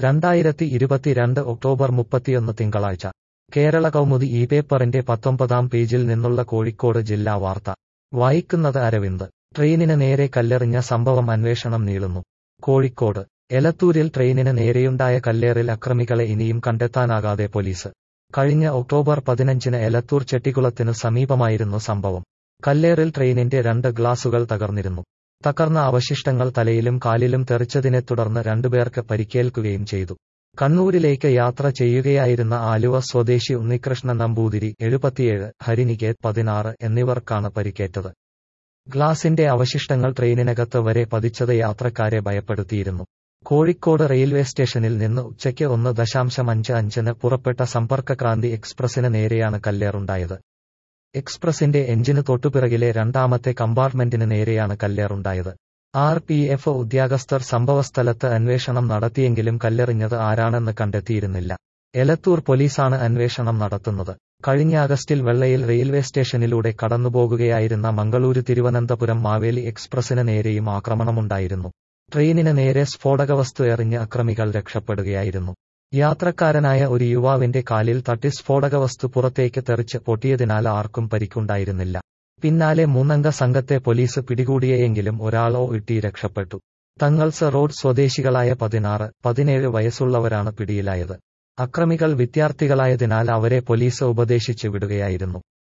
രണ്ടായിരത്തി ഇരുപത്തിരണ്ട് ഒക്ടോബർ മുപ്പത്തിയൊന്ന് തിങ്കളാഴ്ച കേരള കൗമുദി ഈ പേപ്പറിന്റെ പത്തൊമ്പതാം പേജിൽ നിന്നുള്ള കോഴിക്കോട് ജില്ലാ വാർത്ത വായിക്കുന്നത് അരവിന്ദ് ട്രെയിനിന് നേരെ കല്ലെറിഞ്ഞ സംഭവം അന്വേഷണം നീളുന്നു കോഴിക്കോട് എലത്തൂരിൽ ട്രെയിനിന് നേരെയുണ്ടായ കല്ലേറിൽ അക്രമികളെ ഇനിയും കണ്ടെത്താനാകാതെ പോലീസ് കഴിഞ്ഞ ഒക്ടോബർ പതിനഞ്ചിന് എലത്തൂർ ചെട്ടിക്കുളത്തിനു സമീപമായിരുന്നു സംഭവം കല്ലേറിൽ ട്രെയിനിന്റെ രണ്ട് ഗ്ലാസുകൾ തകർന്നിരുന്നു തകർന്ന അവശിഷ്ടങ്ങൾ തലയിലും കാലിലും തെറിച്ചതിനെ തുടർന്ന് രണ്ടുപേർക്ക് പരിക്കേൽക്കുകയും ചെയ്തു കണ്ണൂരിലേക്ക് യാത്ര ചെയ്യുകയായിരുന്ന ആലുവ സ്വദേശി ഉണ്ണികൃഷ്ണ നമ്പൂതിരി എഴുപത്തിയേഴ് ഹരിനികേത് പതിനാറ് എന്നിവർക്കാണ് പരിക്കേറ്റത് ഗ്ലാസിന്റെ അവശിഷ്ടങ്ങൾ ട്രെയിനിനകത്ത് വരെ പതിച്ചത് യാത്രക്കാരെ ഭയപ്പെടുത്തിയിരുന്നു കോഴിക്കോട് റെയിൽവേ സ്റ്റേഷനിൽ നിന്ന് ഉച്ചയ്ക്ക് ഒന്ന് ദശാംശം അഞ്ച് അഞ്ചിന് പുറപ്പെട്ട സമ്പർക്കക്രാന്തി എക്സ്പ്രസിന് നേരെയാണ് കല്ലേറുണ്ടായത് എക്സ്പ്രസിന്റെ എഞ്ചിന് തൊട്ടുപിറകിലെ രണ്ടാമത്തെ കമ്പാർട്ട്മെന്റിന് നേരെയാണ് കല്ലേറുണ്ടായത് ആർ പി എഫ് ഉദ്യോഗസ്ഥർ സംഭവസ്ഥലത്ത് അന്വേഷണം നടത്തിയെങ്കിലും കല്ലെറിഞ്ഞത് ആരാണെന്ന് കണ്ടെത്തിയിരുന്നില്ല എലത്തൂർ പോലീസാണ് അന്വേഷണം നടത്തുന്നത് കഴിഞ്ഞ അഗസ്റ്റിൽ വെള്ളയിൽ റെയിൽവേ സ്റ്റേഷനിലൂടെ കടന്നുപോകുകയായിരുന്ന മംഗളൂരു തിരുവനന്തപുരം മാവേലി എക്സ്പ്രസിന് നേരെയും ആക്രമണമുണ്ടായിരുന്നു ട്രെയിനിന് നേരെ സ്ഫോടകവസ്തു എറിഞ്ഞ് അക്രമികൾ രക്ഷപ്പെടുകയായിരുന്നു യാത്രക്കാരനായ ഒരു യുവാവിന്റെ കാലിൽ തട്ടി സ്ഫോടകവസ്തു പുറത്തേക്ക് തെറിച്ച് പൊട്ടിയതിനാൽ ആർക്കും പരിക്കുണ്ടായിരുന്നില്ല പിന്നാലെ മൂന്നംഗ സംഘത്തെ പോലീസ് പിടികൂടിയെങ്കിലും ഒരാളോ ഇട്ടി രക്ഷപ്പെട്ടു തങ്ങൾസ് റോഡ് സ്വദേശികളായ പതിനാറ് പതിനേഴ് വയസ്സുള്ളവരാണ് പിടിയിലായത് അക്രമികൾ വിദ്യാർത്ഥികളായതിനാൽ അവരെ പോലീസ് ഉപദേശിച്ചു വിടുകയായിരുന്നു